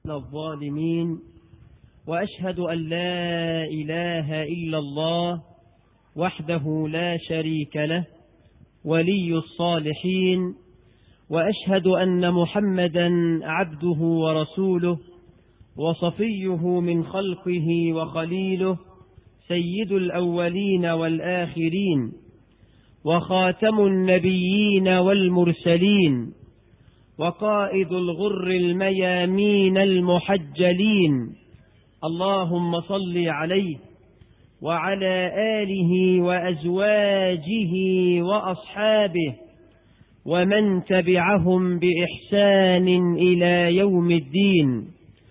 الظالمين وأشهد أن لا إله إلا الله وحده لا شريك له ولي الصالحين وأشهد أن محمدا عبده ورسوله وصفيه من خلقه وخليله سيد الأولين والآخرين وخاتم النبيين والمرسلين وقائد الغر الميامين المحجلين اللهم صل عليه وعلى آله وأزواجه وأصحابه ومن تبعهم بإحسان إلى يوم الدين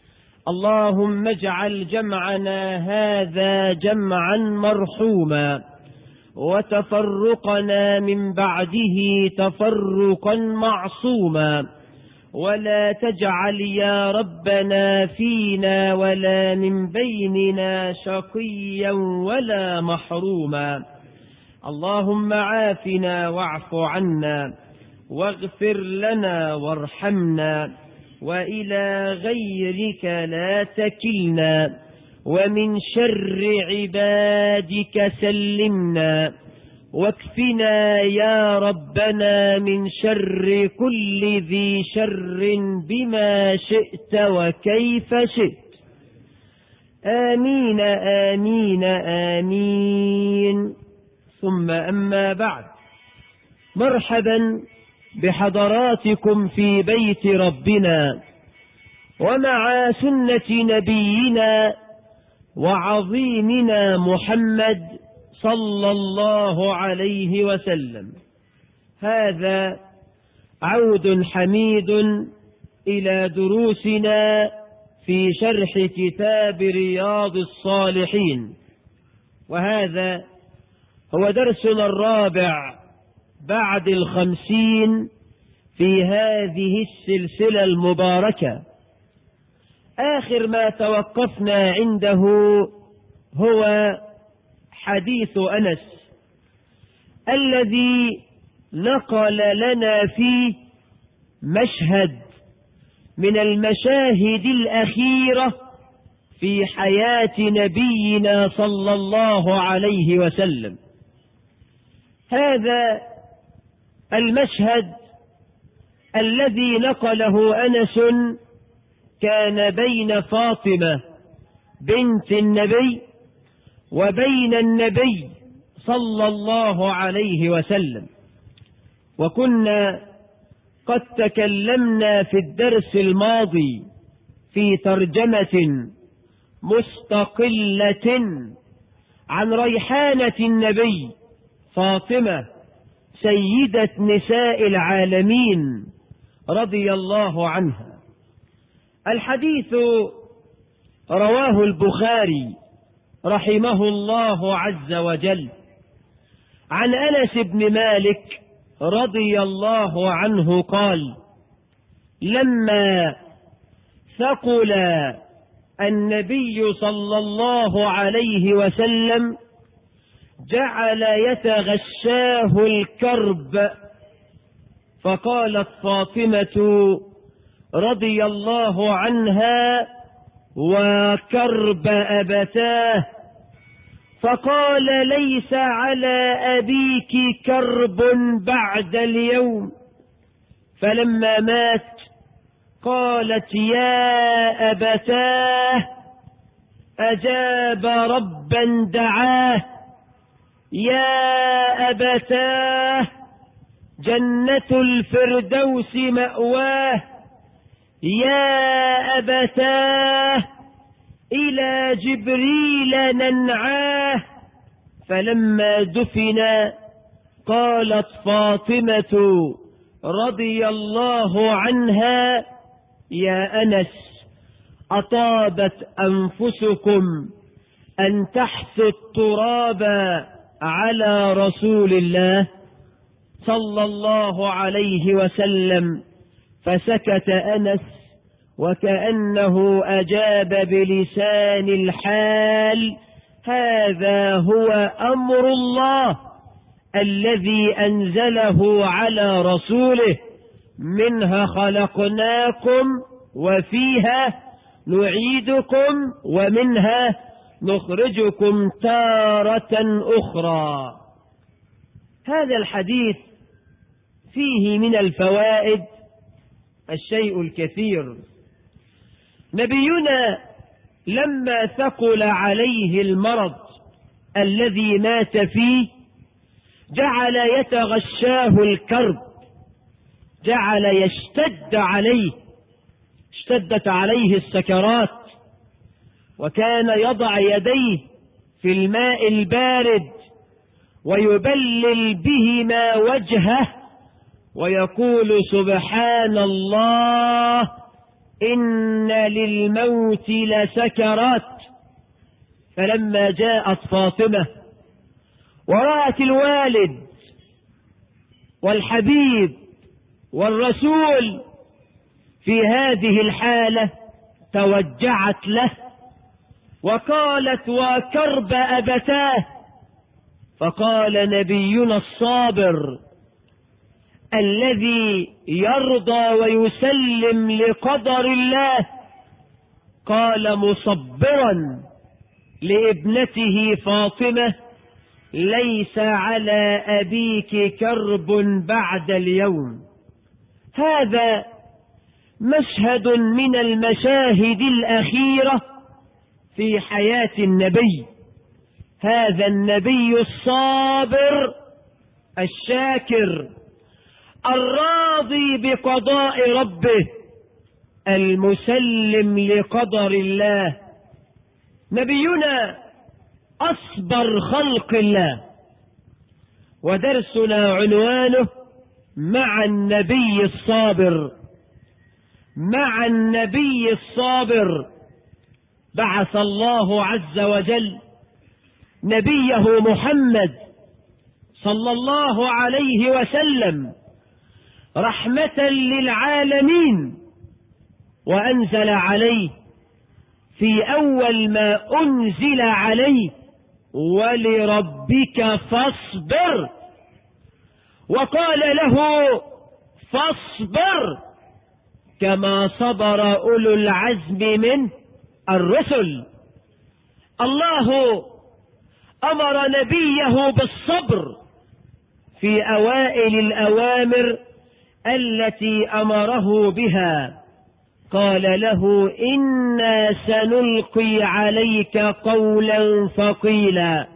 اللهم اجعل جمعنا هذا جمعا مرحوما وتفرقنا من بعده تفرقا معصوما ولا تجعل يا ربنا فينا ولا من بيننا شقيا ولا محروما اللهم عافنا واعف عنا واغفر لنا وارحمنا وإلى غيرك لا تكلنا ومن شر عبادك سلمنا واكفنا يا ربنا من شر كل ذي شر بما شئت وكيف شئت آمين آمين آمين ثم أما بعد مرحبا بحضراتكم في بيت ربنا ومع سنة نبينا وعظيمنا محمد صلى الله عليه وسلم هذا عود حميد إلى دروسنا في شرح كتاب رياض الصالحين وهذا هو درسنا الرابع بعد الخمسين في هذه السلسلة المباركة آخر ما توقفنا عنده هو حديث أنس الذي نقل لنا فيه مشهد من المشاهد الأخيرة في حياة نبينا صلى الله عليه وسلم هذا المشهد الذي نقله أنس كان بين فاطمة بنت النبي وبين النبي صلى الله عليه وسلم وكنا قد تكلمنا في الدرس الماضي في ترجمة مستقلة عن ريحانة النبي فاطمة سيدة نساء العالمين رضي الله عنها الحديث رواه البخاري رحمه الله عز وجل عن أنس بن مالك رضي الله عنه قال لما ثقل النبي صلى الله عليه وسلم جعل يتغشاه الكرب فقالت فاطمة رضي الله عنها وكرب أبتاه فقال ليس على أبيك كرب بعد اليوم فلما مات قالت يا أبتاه أجاب ربا دعاه يا أبتاه جنة الفردوس مأواه يا أبتاه إلى جبريل ننعاه فلما دفن قالت فاطمة رضي الله عنها يا أنس أطابت أنفسكم أن تحثوا التراب على رسول الله صلى الله عليه وسلم فسكت أنس وكأنه أجاب بلسان الحال هذا هو أمر الله الذي أنزله على رسوله منها خلقناكم وفيها نعيدكم ومنها نخرجكم تارة أخرى هذا الحديث فيه من الفوائد الشيء الكثير نبينا لما ثقل عليه المرض الذي مات فيه جعل يتغشاه الكرب جعل يشتد عليه اشتدت عليه السكرات وكان يضع يديه في الماء البارد ويبلل بهما وجهه ويقول سبحان الله إن للموت لسكرات فلما جاءت فاطمة ورأت الوالد والحبيب والرسول في هذه الحالة توجعت له وقالت وكرب أبتاه فقال نبينا الصابر الذي يرضى ويسلم لقدر الله قال مصبرا لابنته فاطمة ليس على أبيك كرب بعد اليوم هذا مشهد من المشاهد الأخيرة في حياة النبي هذا النبي الصابر الشاكر الراضي بقضاء ربه المسلم لقدر الله نبينا أصبر خلق الله ودرسنا عنوانه مع النبي الصابر مع النبي الصابر بعث الله عز وجل نبيه محمد صلى الله عليه وسلم رحمة للعالمين وأنزل عليه في أول ما أنزل عليه ولربك فاصبر وقال له فاصبر كما صبر أولو العزم من الرسل الله أمر نبيه بالصبر في أوائل الأوامر التي أمره بها قال له إنا سنلقي عليك قولا ثقيلا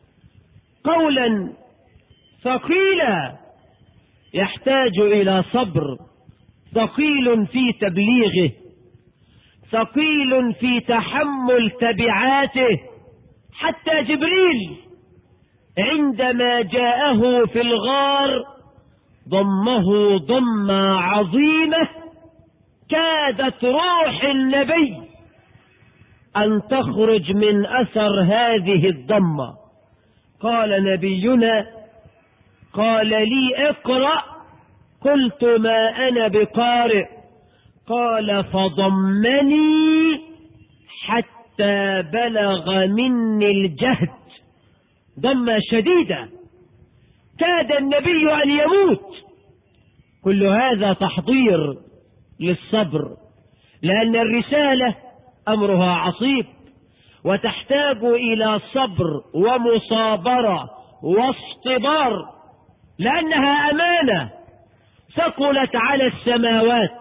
قولا ثقيلا يحتاج إلى صبر ثقيل في تبليغه ثقيل في تحمل تبعاته حتى جبريل عندما جاءه في الغار ضمه ضمة عظيمة كادت روح النبي أن تخرج من أثر هذه الضمة قال نبينا قال لي اقرأ قلت ما أنا بقارئ قال فضمني حتى بلغ مني الجهد ضمة شديدة كاد النبي أن يموت كل هذا تحضير للصبر لأن الرسالة أمرها عصيب وتحتاج إلى صبر ومصابرة واصطبار لأنها أمانة ثقلت على السماوات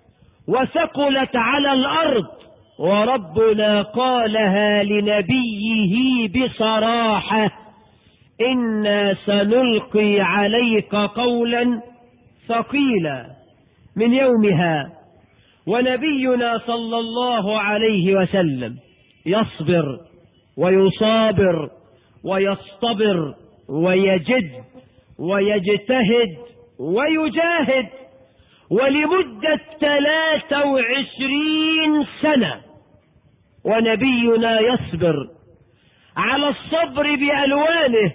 وثقلت على الأرض وربنا قالها لنبيه بصراحة إنا سنلقي عليك قولا ثقيلا من يومها ونبينا صلى الله عليه وسلم يصبر ويصابر ويصطبر ويجد ويجتهد ويجاهد ولمدة ثلاثة وعشرين سنة ونبينا يصبر على الصبر بألوانه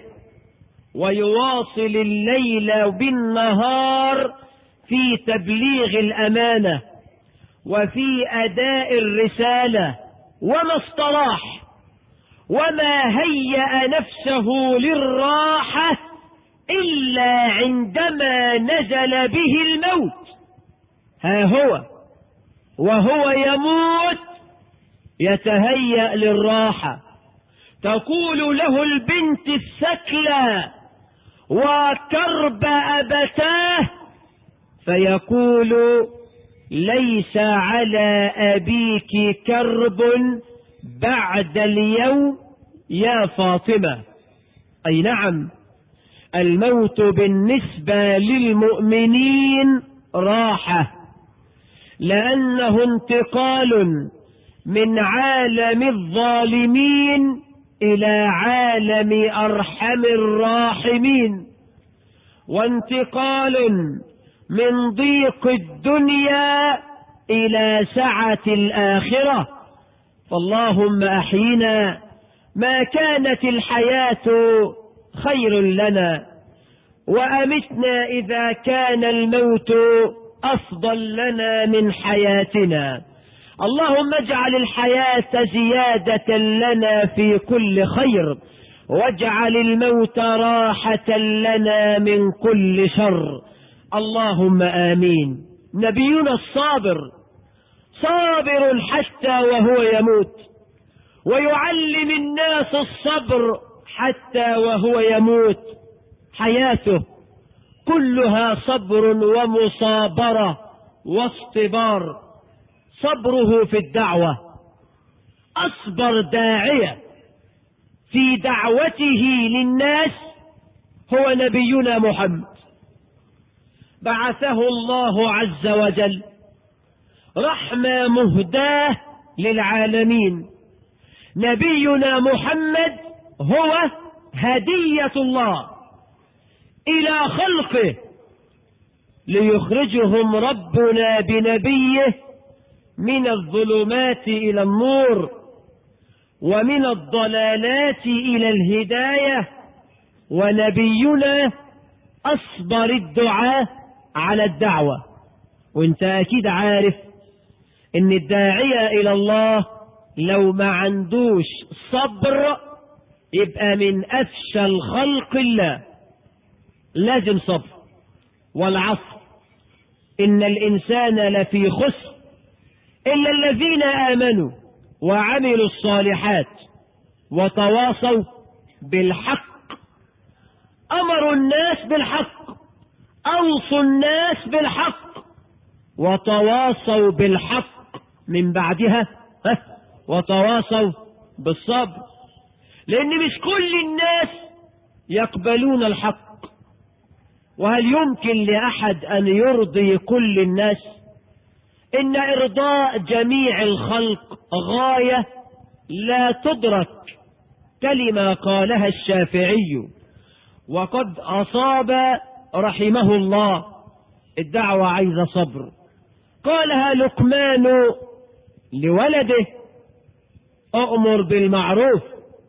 ويواصل الليل بالنهار في تبليغ الأمانة وفي أداء الرسالة وما استراح وما هيأ نفسه للراحة إلا عندما نزل به الموت ها هو وهو يموت يتهيأ للراحة تقول له البنت الثكلى وكرب أبتاه فيقول ليس على أبيك كرب بعد اليوم يا فاطمة أي نعم الموت بالنسبة للمؤمنين راحة لأنه انتقال من عالم الظالمين إلى عالم أرحم الراحمين وانتقال من ضيق الدنيا إلى سعة الآخرة فاللهم أحينا ما كانت الحياة خير لنا وأمتنا إذا كان الموت أفضل لنا من حياتنا اللهم اجعل الحياة زيادة لنا في كل خير واجعل الموت راحة لنا من كل شر اللهم آمين نبينا الصابر صابر حتى وهو يموت ويعلم الناس الصبر حتى وهو يموت حياته كلها صبر ومصابرة واصطبار صبره في الدعوة أصبر داعية في دعوته للناس هو نبينا محمد بعثه الله عز وجل رحمة مهداة للعالمين نبينا محمد هو هدية الله إلى خلقه ليخرجهم ربنا بنبيه من الظلمات إلى النور ومن الضلالات إلى الهداية ونبينا أصبر الدعاء على الدعوة وانت أكيد عارف ان الداعية إلى الله لو ما عندوش صبر يبقى من أفشل خلق الله لازم صبر والعصر إن الإنسان لفي خسر إلا الذين آمنوا وعملوا الصالحات وتواصوا بالحق أمروا الناس بالحق أوصوا الناس بالحق وتواصوا بالحق من بعدها وتواصوا بالصبر لأن مش كل الناس يقبلون الحق وهل يمكن لأحد أن يرضي كل الناس إن إرضاء جميع الخلق غاية لا تدرك كلمة قالها الشافعي وقد أصاب رحمه الله الدعوة عايزة صبر قالها لقمان لولده أأمر بالمعروف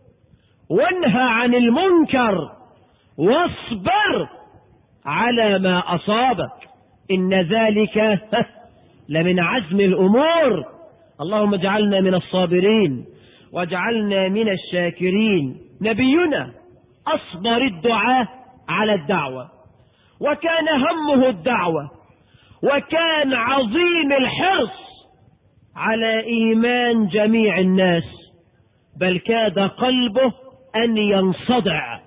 وانهى عن المنكر واصبر على ما أصابك إن ذلك لمن عزم الأمور اللهم اجعلنا من الصابرين واجعلنا من الشاكرين نبينا أصبر الدعاء على الدعوة وكان همه الدعوة وكان عظيم الحرص على إيمان جميع الناس بل كاد قلبه أن ينصدع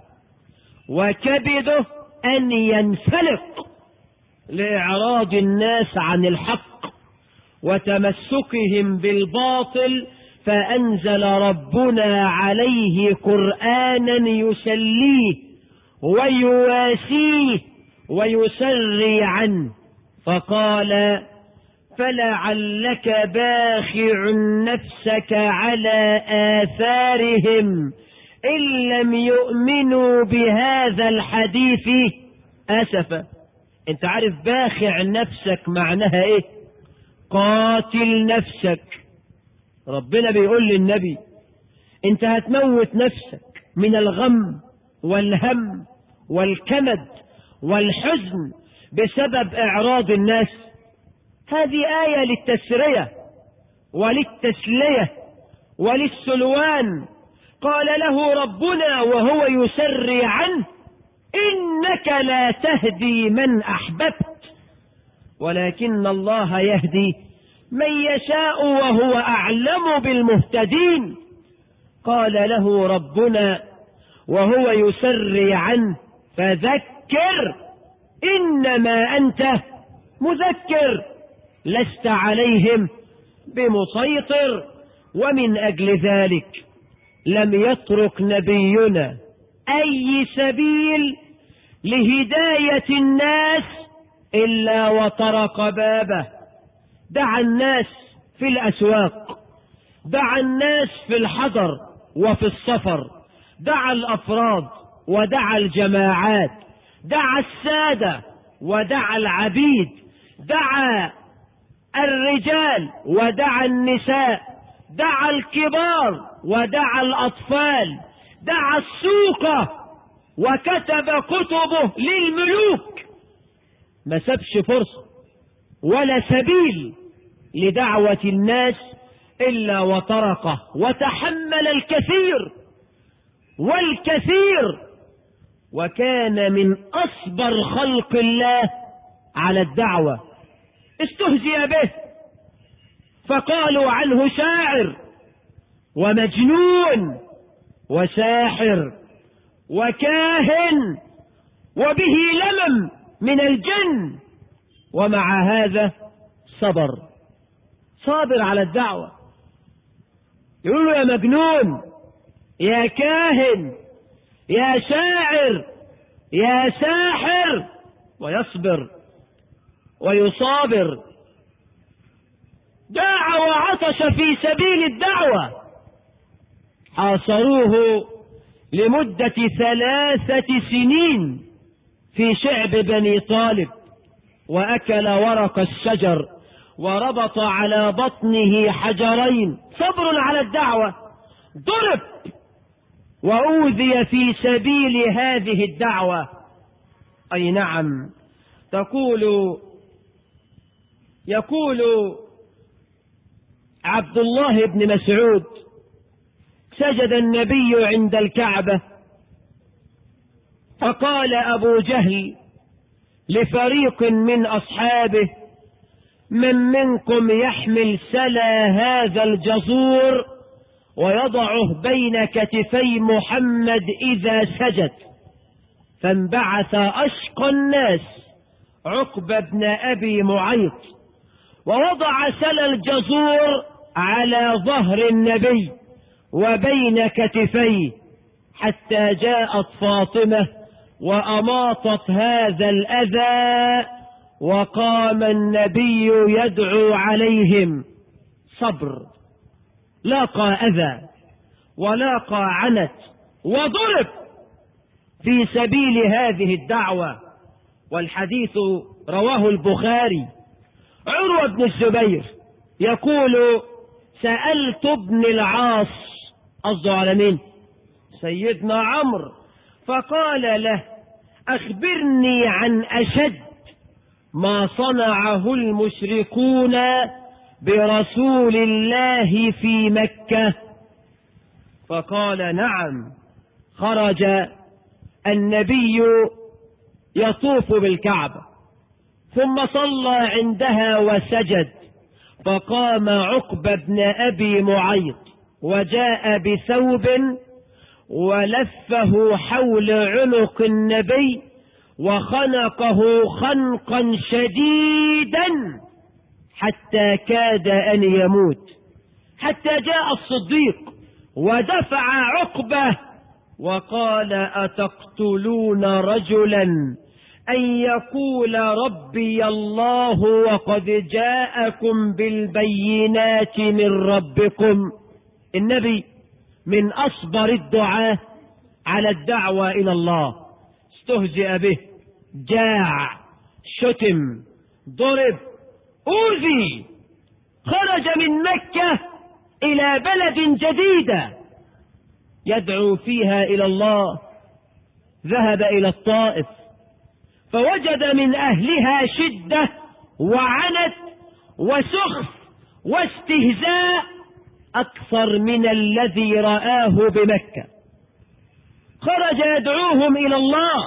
وكبده أن ينفلق لإعراض الناس عن الحق وتمسكهم بالباطل فأنزل ربنا عليه قرآنا يسليه ويواسيه ويسري عنه فقال فلعلك باخع نفسك على آثارهم إن لم يؤمنوا بهذا الحديث أسفا انت عارف باخع نفسك معناها ايه قاتل نفسك ربنا بيقول للنبي انت هتموت نفسك من الغم والهم والكمد والحزن بسبب اعراض الناس هذه آية للتسرية وللتسلية وللسلوان قال له ربنا وهو يسري عنه إنك لا تهدي من أحببت ولكن الله يهدي من يشاء وهو أعلم بالمهتدين قال له ربنا وهو يسري عنه فذكر إنما أنت مذكر لست عليهم بمسيطر ومن أجل ذلك لم يترك نبينا أي سبيل لهداية الناس إلا وطرق بابه دعا الناس في الأسواق دعا الناس في الحضر وفي السفر دعا الأفراد ودعا الجماعات دعا السادة ودعا العبيد دعا الرجال ودعا النساء دعا الكبار ودعا الأطفال دعا السوق وكتب كتبه للملوك ما سابش فرصة ولا سبيل لدعوة الناس إلا وطرقه وتحمل الكثير والكثير وكان من أصبر خلق الله على الدعوة استهزئ به فقالوا عنه شاعر ومجنون وساحر وكاهن وبه لمم من الجن ومع هذا صبر صابر على الدعوة يقولوا يا مجنون يا كاهن يا شاعر يا ساحر ويصبر ويصابر جاع وعطش في سبيل الدعوة حاصروه لمدة ثلاثة سنين في شعب بني طالب وأكل ورق الشجر وربط على بطنه حجرين صبر على الدعوة ضرب وأوذي في سبيل هذه الدعوة أي نعم تقول يقول عبد الله بن مسعود سجد النبي عند الكعبة فقال أبو جهل لفريق من أصحابه من منكم يحمل سلا هذا الجزور ويضعه بين كتفي محمد إذا سجد فانبعث أشقى الناس عقب بن أبي معيط ووضع سلا الجزور على ظهر النبي وبين كتفيه حتى جاءت فاطمة وأماطت هذا الأذى وقام النبي يدعو عليهم صبر لاقى أذى ولاقى عنت وضرب في سبيل هذه الدعوة والحديث رواه البخاري عروة بن الزبير يقول سألت ابن العاص قصده على مين سيدنا عمرو فقال له أخبرني عن أشد ما صنعه المشركون برسول الله في مكة فقال نعم خرج النبي يطوف بالكعبة ثم صلى عندها وسجد فقام عقبة بن أبي معيط وجاء بثوب ولفه حول عنق النبي وخنقه خنقا شديدا حتى كاد أن يموت حتى جاء الصديق ودفع عقبة وقال أتقتلون رجلا أن يقول ربي الله وقد جاءكم بالبينات من ربكم النبي من أصبر الدعاة على الدعوة إلى الله استهزئ به جاع شتم ضرب أوذي خرج من مكة إلى بلد جديدة يدعو فيها إلى الله ذهب إلى الطائف فوجد من أهلها شدة وعنت وسخف واستهزاء أكثر من الذي رآه بمكة خرج يدعوهم إلى الله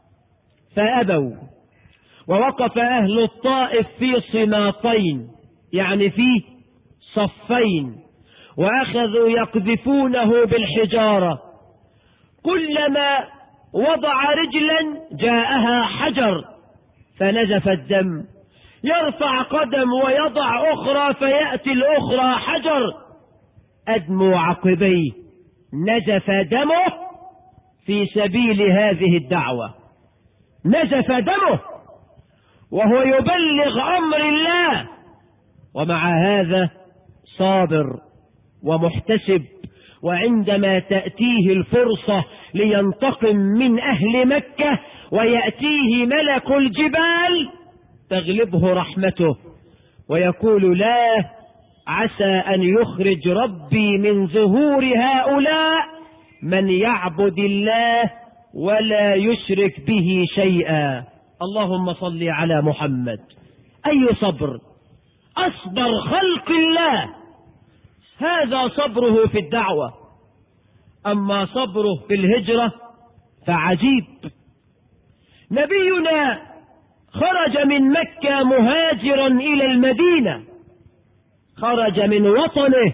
فأبوا ووقف أهل الطائف في صناطين يعني في صفين وأخذوا يقذفونه بالحجارة كلما وضع رجلا جاءها حجر فنزف الدم يرفع قدم ويضع أخرى فيأتي الأخرى حجر أدمو عقبيه نزف دمه في سبيل هذه الدعوة نزف دمه وهو يبلغ أمر الله ومع هذا صابر ومحتسب وعندما تأتيه الفرصة لينتقم من أهل مكة ويأتيه ملك الجبال تغلبه رحمته ويقول لا عسى أن يخرج ربي من ظهور هؤلاء من يعبد الله ولا يشرك به شيئا اللهم صل على محمد أي صبر أصبر خلق الله هذا صبره في الدعوة أما صبره في الهجرة فعجيب نبينا خرج من مكة مهاجرا إلى المدينة خرج من وطنه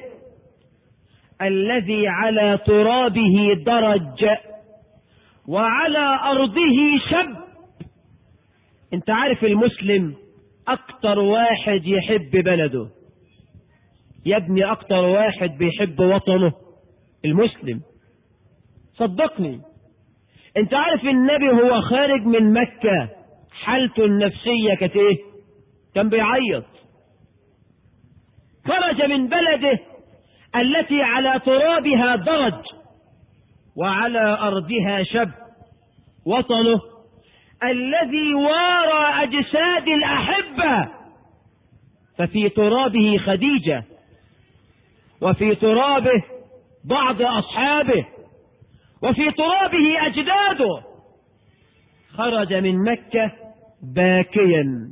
الذي على ترابه درج وعلى أرضه شب انت عارف المسلم أكتر واحد يحب بلده يا ابني أكتر واحد بيحب وطنه المسلم صدقني انت عارف النبي هو خارج من مكة حالته النفسية كانت ايه كان بيعيط خرج من بلده التي على ترابها درج وعلى أرضها شب وطنه الذي وارى أجساد الأحبة ففي ترابه خديجة وفي ترابه بعض أصحابه وفي ترابه أجداده خرج من مكة باكيا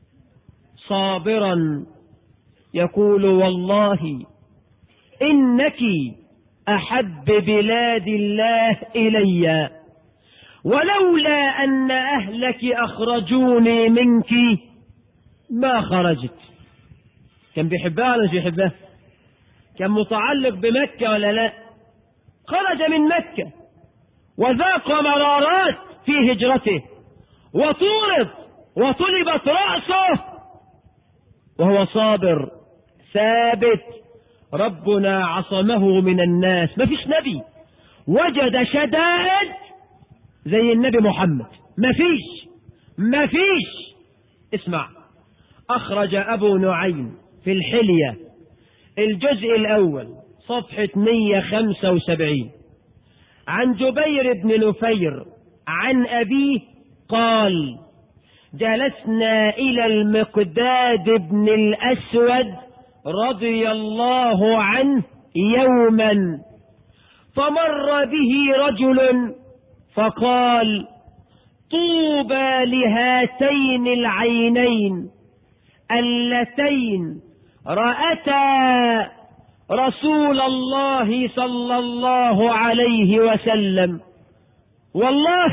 صابرا يقول والله إنك أحب بلاد الله إلي ولولا أن أهلك أخرجوني منك ما خرجت كان بيحبها ولا مش بيحبها كان متعلق بمكة ولا لا خرج من مكة وذاق مرارات في هجرته وطورد وطلبت رأسه وهو صابر ثابت ربنا عصمه من الناس ما فيش نبي وجد شدائد زي النبي محمد ما فيش ما فيش اسمع أخرج أبو نعيم في الحلية الجزء الأول صفحة 175 عن جبير بن نفير عن أبيه قال جلسنا إلى المقداد بن الأسود رضي الله عنه يوما فمر به رجل فقال طوبى لهاتين العينين اللتين رأتا رسول الله صلى الله عليه وسلم والله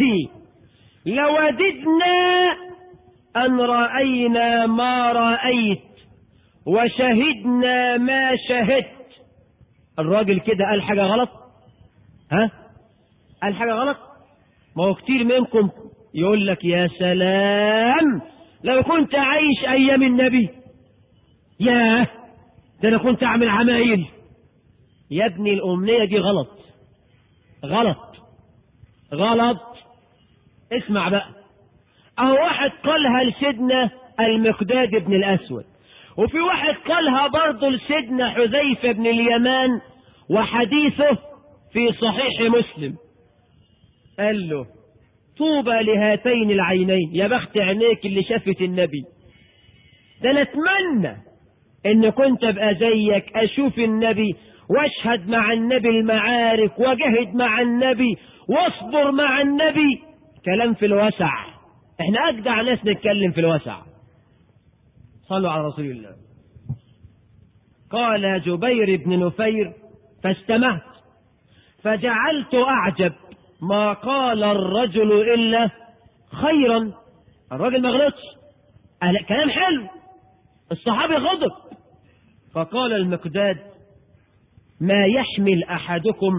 لوددنا أن رأينا ما رأيت وشهدنا ما شهدت الراجل كده قال حاجة غلط ها قال حاجة غلط ما هو كتير منكم يقول لك يا سلام لو كنت عايش أيام النبي ياه ده أنا كنت أعمل عمايل يا ابني الأمنية دي غلط غلط غلط اسمع بقى أهو واحد قالها لسيدنا المقداد بن الأسود وفي واحد قالها برضه لسيدنا حذيفة بن اليمان وحديثه في صحيح مسلم قال له طوبى لهاتين العينين يا بخت عينيك اللي شافت النبي ده انا اتمنى ان كنت ابقى زيك اشوف النبي واشهد مع النبي المعارك وجهد مع النبي واصبر مع النبي كلام في الوسع احنا اجدع ناس نتكلم في الوسع صلوا على رسول الله قال جبير بن نفير فاستمعت فجعلت اعجب ما قال الرجل الا خيرا الراجل ما غلطش قال كلام حلو الصحابي غضب فقال المقداد ما يحمل أحدكم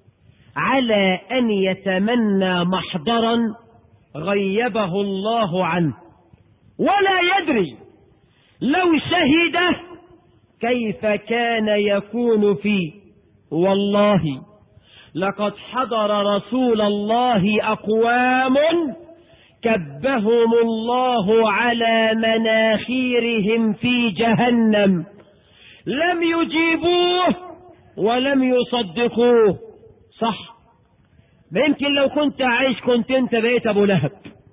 على أن يتمنى محضرا غيبه الله عنه ولا يدري لو شهد كيف كان يكون فيه والله لقد حضر رسول الله أقوام كبهم الله على مناخيرهم في جهنم لم يجيبوه ولم يصدقوه صح ما يمكن لو كنت عايش كنت انت بقيت ابو لهب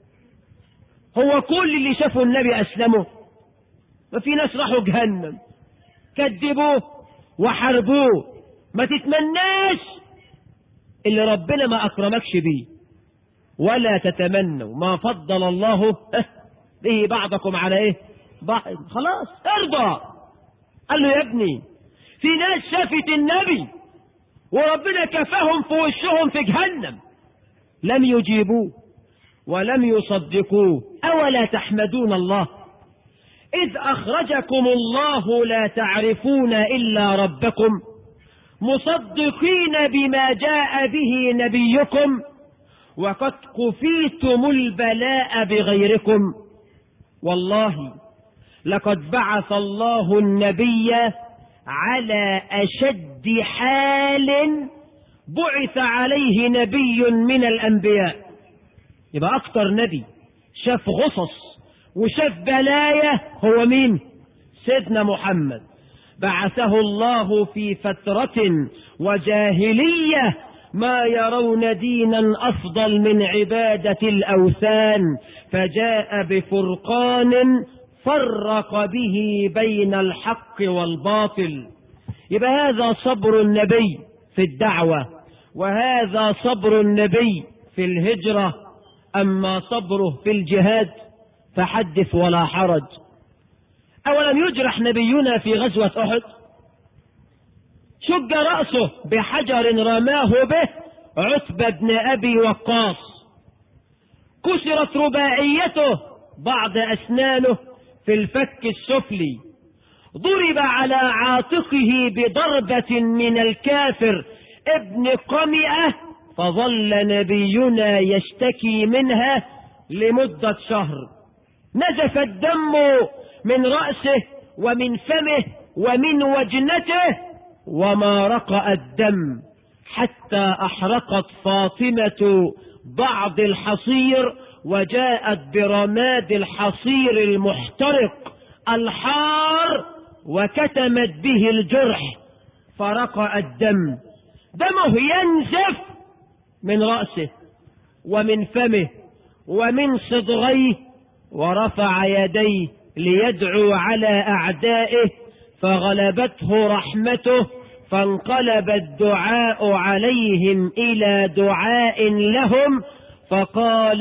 هو كل اللي شافوا النبي اسلموا وفي ناس راحوا جهنم كذبوه وحاربوه ما تتمناش اللي ربنا ما اكرمكش بيه ولا تتمنوا ما فضل الله به بعضكم على ايه بعض خلاص ارضى قال له يا ابني في ناس شافت النبي وربنا كفاهم في وشهم في جهنم لم يجيبوه ولم يصدقوه أولا تحمدون الله إذ أخرجكم الله لا تعرفون إلا ربكم مصدقين بما جاء به نبيكم وقد كفيتم البلاء بغيركم والله لقد بعث الله النبي على أشد حال بعث عليه نبي من الأنبياء يبقى أكتر نبي شاف غصص وشاف بلايا هو مين سيدنا محمد بعثه الله في فترة وجاهلية ما يرون دينا أفضل من عبادة الأوثان فجاء بفرقان فرق به بين الحق والباطل يبقى هذا صبر النبي في الدعوة وهذا صبر النبي في الهجرة أما صبره في الجهاد فحدث ولا حرج أولم يجرح نبينا في غزوة أحد شج رأسه بحجر رماه به عتبة بن أبي وقاص كسرت رباعيته بعض أسنانه في الفك السفلي ضرب على عاتقه بضربة من الكافر ابن قمئة فظل نبينا يشتكي منها لمدة شهر نزف الدم من رأسه ومن فمه ومن وجنته وما رقأ الدم حتى أحرقت فاطمة بعض الحصير وجاءت برماد الحصير المحترق الحار وكتمت به الجرح فرقأ الدم دمه ينزف من رأسه ومن فمه ومن صدغيه ورفع يديه ليدعو على أعدائه فغلبته رحمته فانقلب الدعاء عليهم إلى دعاء لهم فقال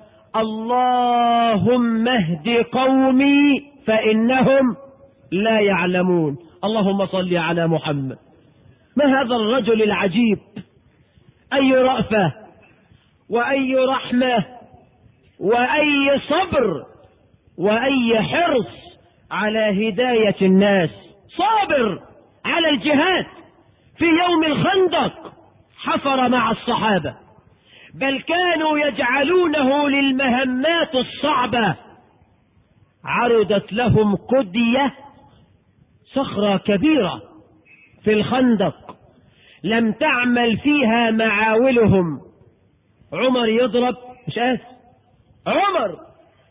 اللهم اهد قومي فإنهم لا يعلمون اللهم صل على محمد ما هذا الرجل العجيب أي رأفة وأي رحمة وأي صبر وأي حرص على هداية الناس صابر على الجهاد في يوم الخندق حفر مع الصحابة بل كانوا يجعلونه للمهمات الصعبة عرضت لهم قدية صخرة كبيرة في الخندق لم تعمل فيها معاولهم عمر يضرب مش قادر عمر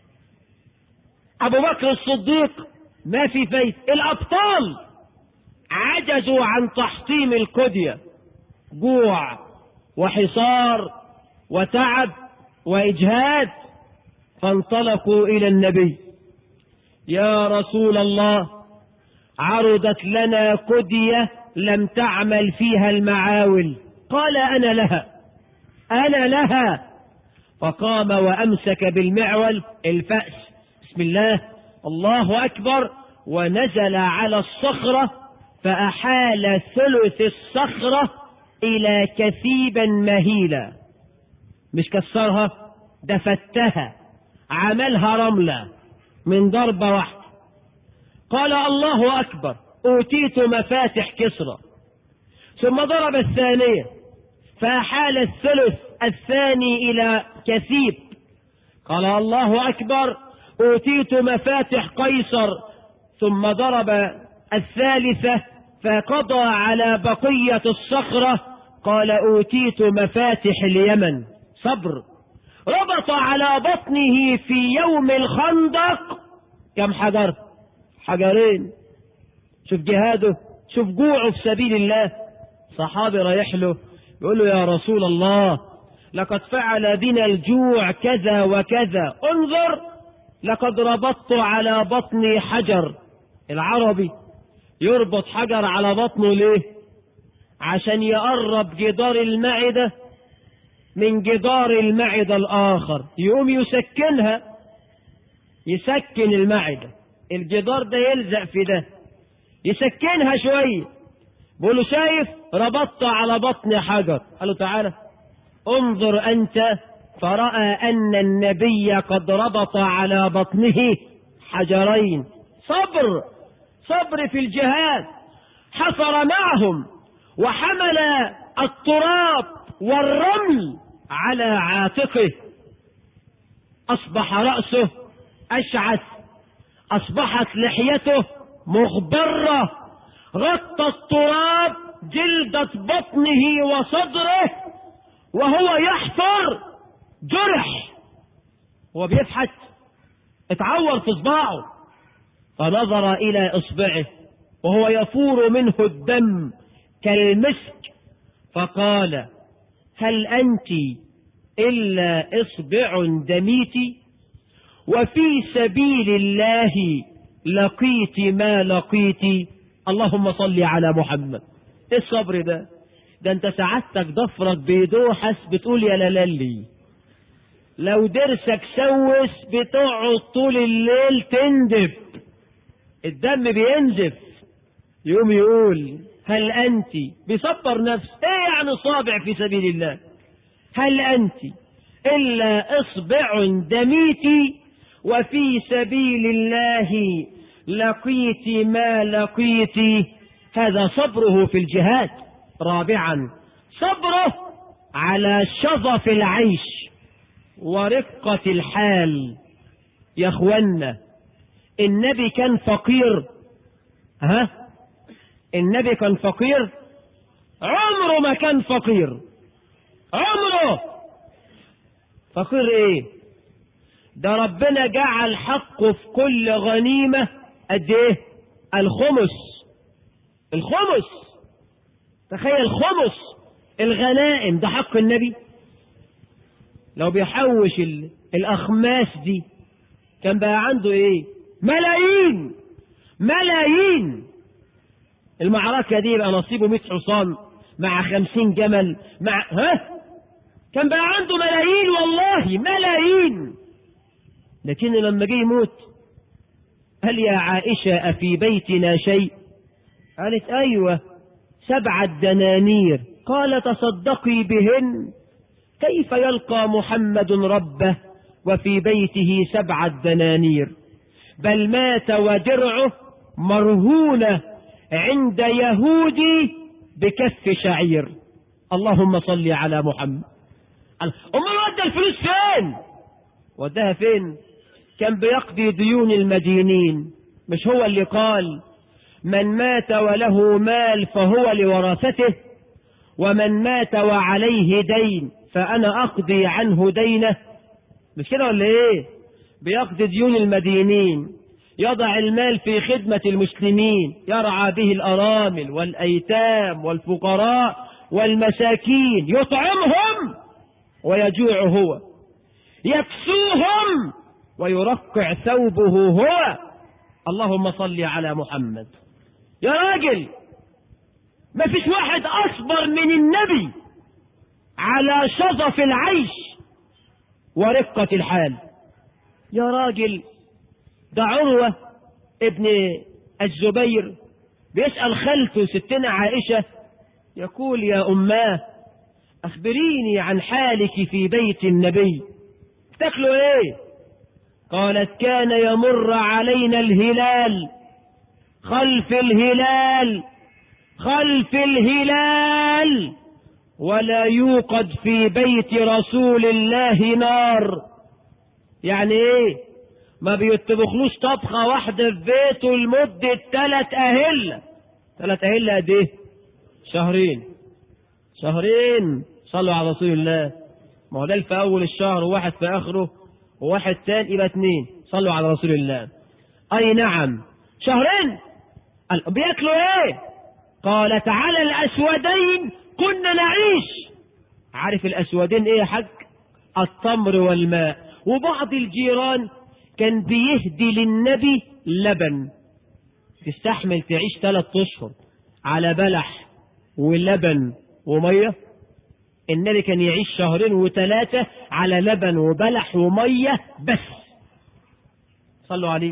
أبو بكر الصديق ما في فايد الأبطال عجزوا عن تحطيم القدية جوع وحصار وتعب وإجهاد فانطلقوا إلى النبي يا رسول الله عرضت لنا قدية لم تعمل فيها المعاول قال أنا لها أنا لها فقام وأمسك بالمعول الفأس بسم الله الله أكبر ونزل على الصخرة فأحال ثلث الصخرة إلى كثيبا مهيلا مش كسرها ده فتها عملها رملة من ضربة واحدة قال الله أكبر أوتيت مفاتح كسرى ثم ضرب الثانية فأحال الثلث الثاني إلى كثيب قال الله أكبر أوتيت مفاتح قيصر ثم ضرب الثالثة فقضى على بقية الصخرة قال أوتيت مفاتح اليمن صبر ربط على بطنه في يوم الخندق كم حجر حجرين شوف جهاده شوف جوعه في سبيل الله صحابي رايح له يقول له يا رسول الله لقد فعل بنا الجوع كذا وكذا انظر لقد ربطت على بطني حجر العربي يربط حجر على بطنه ليه عشان يقرب جدار المعدة من جدار المعدة الآخر يقوم يسكنها يسكن المعدة الجدار ده يلزق في ده يسكنها شوية بقول له شايف ربطت على بطن حجر قال له تعالى انظر أنت فرأى أن النبي قد ربط على بطنه حجرين صبر صبر في الجهاد حفر معهم وحمل التراب والرمل على عاتقه أصبح رأسه أشعث أصبحت لحيته مغبرة غطى التراب جلدة بطنه وصدره وهو يحفر جرح هو بيفحت اتعور في صباعه فنظر إلى إصبعه وهو يفور منه الدم كالمسك فقال هل أنت إلا إصبع دميت وفي سبيل الله لقيت ما لقيت اللهم صل على محمد ايه الصبر ده ده انت سعادتك ضفرك بيدوحس بتقول يا لالي لو درسك سوس بتقعد طول الليل تندب الدم بينزف يقوم يقول هل أنت بيصبر نفس ايه يعني صابع في سبيل الله هل أنت إلا إصبع دميت وفي سبيل الله لقيت ما لقيت هذا صبره في الجهاد رابعا صبره على شظف العيش ورقة الحال يا اخوانا النبي كان فقير ها النبي كان فقير عمره ما كان فقير عمره فقير ايه ده ربنا جعل حقه في كل غنيمة قد ايه الخمس الخمس تخيل خمس الغنائم ده حق النبي لو بيحوش الأخماس دي كان بقى عنده ايه ملايين ملايين المعركة دي يبقى نصيبه 100 حصان مع خمسين جمل مع ها كان بقى عنده ملايين والله ملايين لكن لما جه يموت هل يا عائشة أفي بيتنا شيء قالت أيوة سبعة دنانير قال تصدقي بهن كيف يلقى محمد ربه وفي بيته سبعة دنانير بل مات ودرعه مرهونة عند يهودي بكف شعير اللهم صل على محمد امال ودى الفلوس فين وداها فين كان بيقضي ديون المدينين مش هو اللي قال من مات وله مال فهو لورثته ومن مات وعليه دين فأنا أقضي عنه دينه مش كده ولا إيه بيقضي ديون المدينين يضع المال في خدمة المسلمين يرعى به الأرامل والأيتام والفقراء والمساكين يطعمهم ويجوع هو يكسوهم ويرقع ثوبه هو اللهم صل على محمد يا راجل ما فيش واحد أصبر من النبي على شظف العيش ورقة الحال يا راجل ده عروة ابن الزبير بيسأل خالته ستنا عائشة يقول يا أماه أخبريني عن حالك في بيت النبي تاكلوا ايه قالت كان يمر علينا الهلال خلف الهلال خلف الهلال ولا يوقد في بيت رسول الله نار يعني ايه ما بيطبخلوش طبخة واحدة في بيته لمدة ثلاث أهلة ثلاث أهلة قد ايه شهرين شهرين صلوا على رسول الله ما هو ده في أول الشهر وواحد في آخره وواحد تاني يبقى اتنين صلوا على رسول الله أي نعم شهرين قال بياكلوا ايه قال تعالى الأسودين كنا نعيش عارف الأسودين ايه يا حاج التمر والماء وبعض الجيران كان بيهدي للنبي لبن تستحمل تعيش ثلاث اشهر على بلح ولبن وميه النبي كان يعيش شهرين وثلاثة على لبن وبلح ومية بس صلوا عليه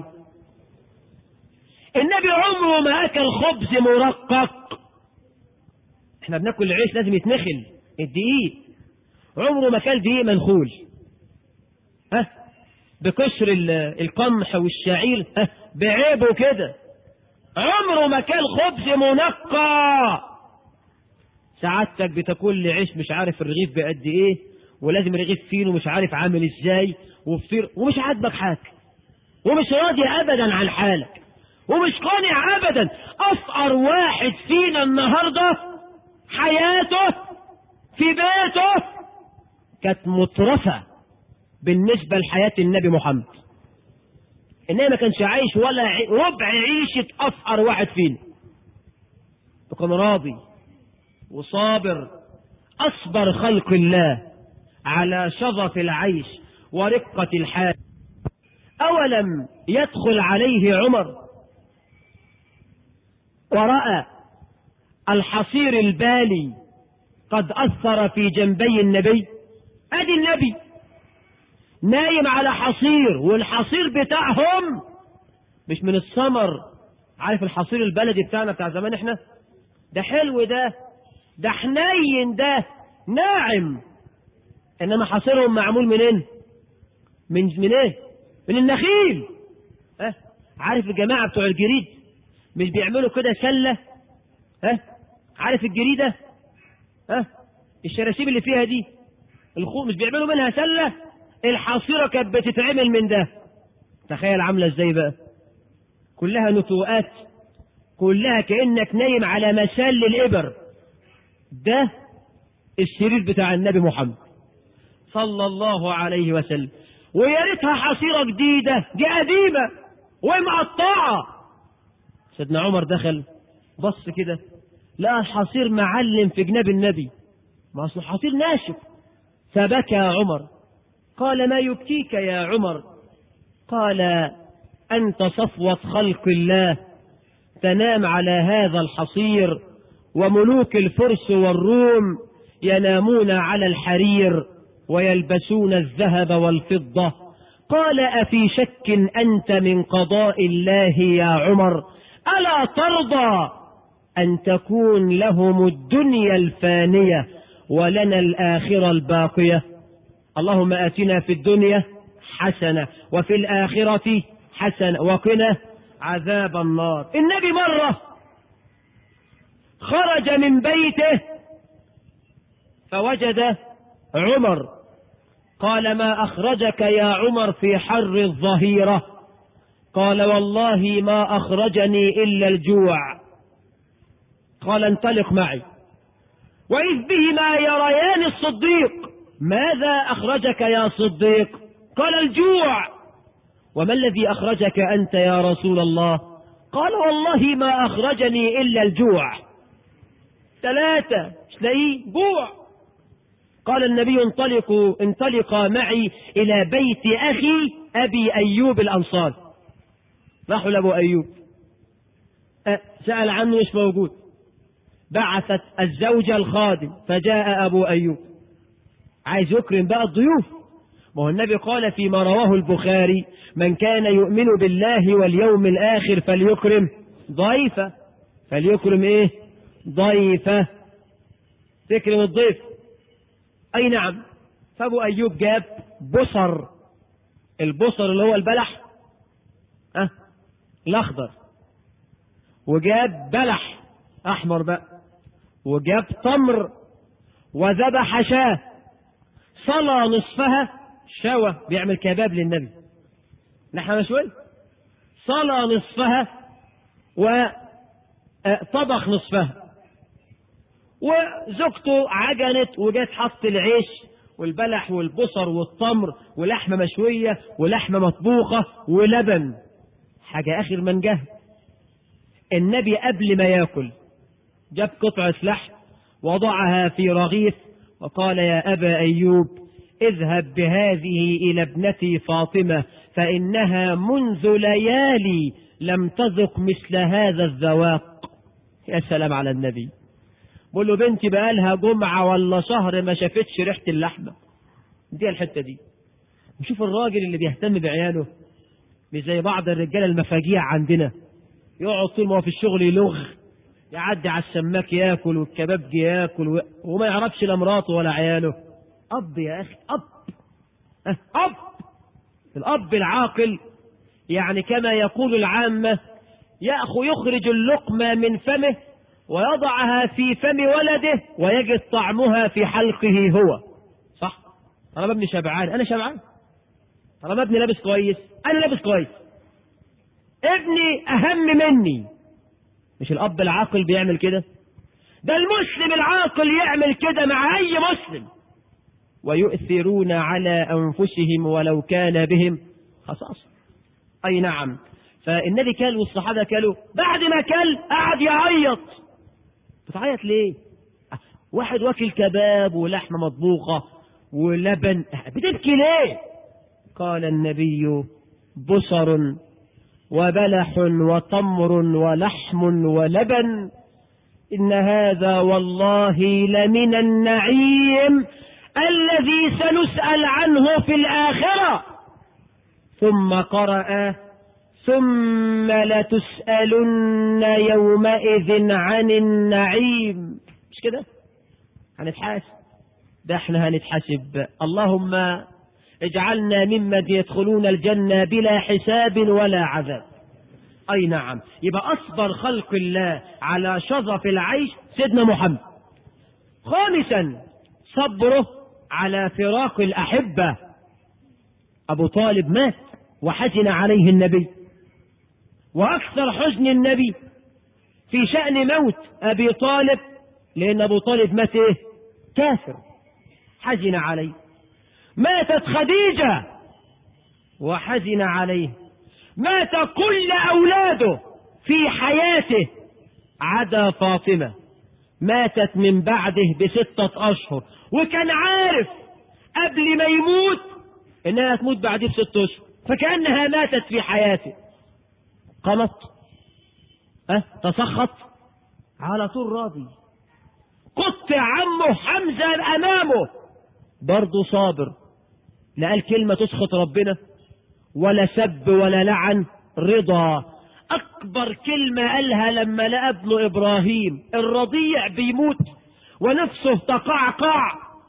النبي عمره ما أكل خبز مرقق احنا بناكل العيش لازم يتنخل الدقيق عمره ما كل دقيق منخول ها بكسر القمح والشعير ها بعيبه كده عمره ما كل خبز منقى سعادتك بتاكل لي عيش مش عارف الرغيف بقد ايه ولازم الرغيف فينه مش عارف عامل ازاي وفطير ومش عاجبك حاجه ومش راضي ابدا عن حالك ومش قانع ابدا افقر واحد فينا النهارده حياته في بيته كانت مترفه بالنسبه لحياه النبي محمد انما ما كانش عايش ولا ربع عيشه افقر واحد فينا فكان راضي وصابر أصبر خلق الله على شظف العيش ورقة الحال أولم يدخل عليه عمر ورأى الحصير البالي قد أثر في جنبي النبي أدي النبي نايم على حصير والحصير بتاعهم مش من السمر عارف الحصير البلدي بتاعنا بتاع زمان احنا ده حلو ده ده حنين ده ناعم انما حصيرهم معمول منين من من ايه من النخيل ها عارف الجماعه بتوع الجريد مش بيعملوا كده سله ها عارف الجريده ها الشراشيب اللي فيها دي الخوخ مش بيعملوا منها سله الحصيره كانت بتتعمل من ده تخيل عامله ازاي بقى كلها نتوءات كلها كانك نايم على مسال الابر ده السرير بتاع النبي محمد صلى الله عليه وسلم ويا ريتها حصيره جديده دي قديمه ومقطعه سيدنا عمر دخل بص كده لقى الحصير معلم في جناب النبي ما اصل الحصير ناشف فبكى عمر قال ما يبكيك يا عمر قال انت صفوه خلق الله تنام على هذا الحصير وملوك الفرس والروم ينامون على الحرير ويلبسون الذهب والفضة قال أفي شك أنت من قضاء الله يا عمر ألا ترضى أن تكون لهم الدنيا الفانية ولنا الآخرة الباقية اللهم آتنا في الدنيا حسنة وفي الآخرة حسنة وقنا عذاب النار النبي مرة خرج من بيته فوجد عمر قال ما أخرجك يا عمر في حر الظهيرة قال والله ما أخرجني إلا الجوع قال انطلق معي وإذ بهما يريان الصديق ماذا أخرجك يا صديق قال الجوع وما الذي أخرجك أنت يا رسول الله قال والله ما أخرجني إلا الجوع ثلاثة تلاقيه جوع قال النبي انطلقوا انطلقا معي إلى بيت أخي أبي أيوب الأنصار راحوا لأبو أيوب أه سأل عنه مش موجود بعثت الزوجة الخادم فجاء أبو أيوب عايز يكرم بقى الضيوف ما هو النبي قال فيما رواه البخاري من كان يؤمن بالله واليوم الآخر فليكرم ضيفة فليكرم إيه ضيفة تكرم الضيف أي نعم فأبو أيوب جاب بصر البصر اللي هو البلح أه الأخضر وجاب بلح أحمر بقى وجاب تمر وذبح شاه صلى نصفها شوى بيعمل كباب للنبي لحمة مشوية صلى نصفها وطبخ نصفها وزوجته عجنت وجت حط العيش والبلح والبصر والتمر ولحمة مشوية ولحمة مطبوخة ولبن حاجة آخر من جه النبي قبل ما ياكل جاب قطعة لحم وضعها في رغيف وقال يا أبا أيوب اذهب بهذه إلى ابنتي فاطمة فإنها منذ ليالي لم تذق مثل هذا الذواق يا سلام على النبي بقول له بنتي بقالها جمعة ولا شهر ما شافتش ريحة اللحمة دي الحتة دي نشوف الراجل اللي بيهتم بعياله مش زي بعض الرجالة المفاجيع عندنا يقعد طول ما هو في الشغل يلغ يعدي على السماك ياكل والكبابجي ياكل و... وما يعرفش لا مراته ولا عياله أب يا أخي أب أه أب الأب العاقل يعني كما يقول العامة يأخذ يخرج اللقمة من فمه ويضعها في فم ولده ويجد طعمها في حلقه هو صح طالما ابني شبعان انا شبعان طالما ابني لابس كويس انا لابس كويس ابني اهم مني مش الاب العاقل بيعمل كده ده المسلم العاقل يعمل كده مع اي مسلم ويؤثرون على انفسهم ولو كان بهم خصاصه اي نعم فالنبي كل والصحابه كلوا بعد ما كل قعد يعيط بتعيط ليه واحد واكل كباب ولحمة مطبوخة ولبن بتبكي ليه قال النبي بصر وبلح وتمر ولحم ولبن إن هذا والله لمن النعيم الذي سنسأل عنه في الآخرة ثم قرأ ثم لتسألن يومئذ عن النعيم مش كده هنتحاسب ده احنا هنتحاسب اللهم اجعلنا ممن يدخلون الجنة بلا حساب ولا عذاب اي نعم يبقى اصبر خلق الله على شظف العيش سيدنا محمد خامسا صبره على فراق الاحبة ابو طالب مات وحزن عليه النبي وأكثر حزن النبي في شأن موت أبي طالب لأن أبو طالب مات إيه؟ كافر حزن عليه ماتت خديجة وحزن عليه مات كل أولاده في حياته عدا فاطمة ماتت من بعده بستة أشهر وكان عارف قبل ما يموت إنها تموت بعده بستة أشهر فكأنها ماتت في حياته قنط أه تسخط على طول راضي قطع عمه حمزة أمامه برضه صابر لا قال كلمة تسخط ربنا ولا سب ولا لعن رضا أكبر كلمة قالها لما لقى ابن إبراهيم الرضيع بيموت ونفسه تقعقع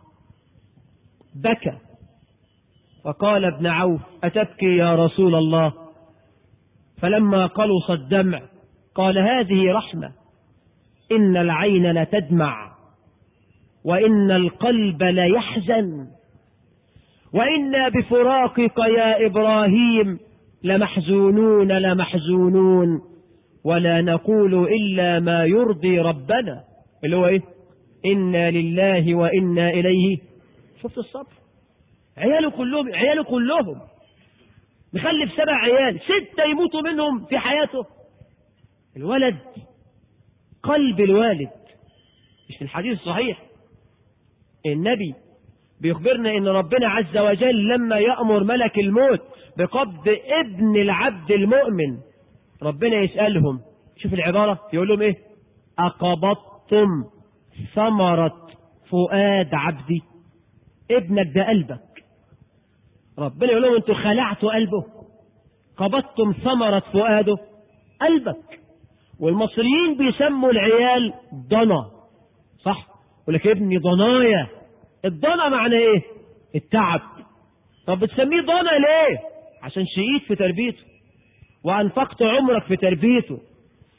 بكى فقال ابن عوف أتبكي يا رسول الله فلما قلص الدمع قال هذه رحمة إن العين لتدمع وإن القلب ليحزن وإنا بفراقك يا إبراهيم لمحزونون لمحزونون ولا نقول إلا ما يرضي ربنا اللي هو إيه إنا لله وإنا إليه شفت الصبر عياله كلهم عياله كلهم مخلف سبع عيال ستة يموتوا منهم في حياته الولد قلب الوالد مش في الحديث الصحيح النبي بيخبرنا ان ربنا عز وجل لما يأمر ملك الموت بقبض ابن العبد المؤمن ربنا يسألهم شوف العبارة يقول لهم ايه أقبضتم ثمرة فؤاد عبدي ابنك ده قلبك ربنا يقول لهم انتوا خلعتوا قلبه قبضتم ثمرة فؤاده قلبك والمصريين بيسموا العيال ضنا صح يقول لك ابني ضنايا الضنا معنى ايه التعب طب بتسميه ضنا ليه عشان شقيت في تربيته وانفقت عمرك في تربيته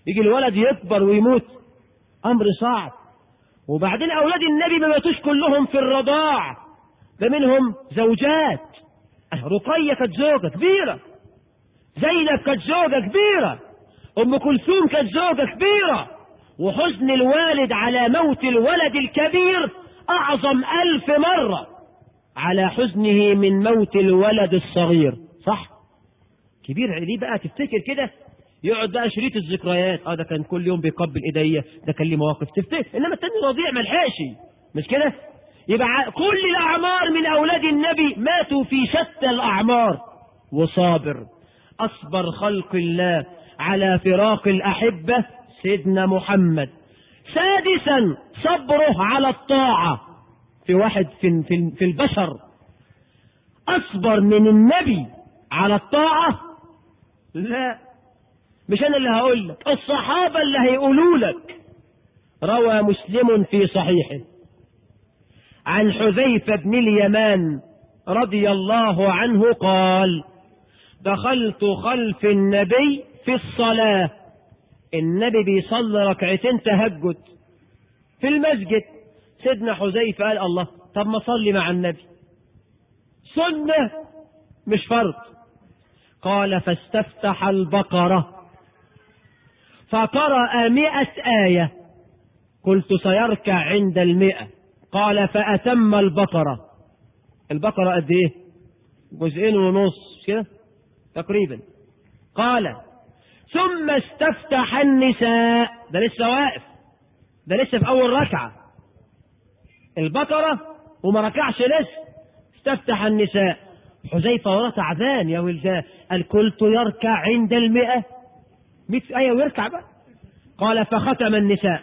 يجي الولد يكبر ويموت أمر صعب وبعدين أولاد النبي ما ماتوش كلهم في الرضاع ده منهم زوجات رقية كانت زوجة كبيرة زينب كانت زوجة كبيرة أم كلثوم كانت زوجة كبيرة وحزن الوالد على موت الولد الكبير أعظم ألف مرة على حزنه من موت الولد الصغير صح كبير ليه بقى تفتكر كده يقعد بقى شريط الذكريات اه ده كان كل يوم بيقبل ايديا ده كان ليه مواقف تفتكر انما التاني رضيع ما لحقش مش كده يبقى كل الاعمار من اولاد النبي ماتوا في شتى الاعمار وصابر اصبر خلق الله على فراق الاحبه سيدنا محمد سادسا صبره على الطاعه في واحد في, في, في البشر اصبر من النبي على الطاعه لا مش انا اللي هقول لك الصحابه اللي هيقولوا لك روى مسلم في صحيحه عن حذيفه بن اليمان رضي الله عنه قال دخلت خلف النبي في الصلاه النبي بيصلي ركعتين تهجد في المسجد سيدنا حذيفه قال الله طب ما صلي مع النبي سنه مش فرض قال فاستفتح البقره فقرأ مئة آية قلت سيركع عند المئة قال فأتم البقرة البقرة قد إيه جزئين ونص كده تقريبا قال ثم استفتح النساء ده لسه واقف ده لسه في أول ركعة البقرة وما ركعش لسه استفتح النساء حذيفة وراه تعبان يا ولدان قال قلت يركع عند المئة مئة آية ويركع بقى قال فختم النساء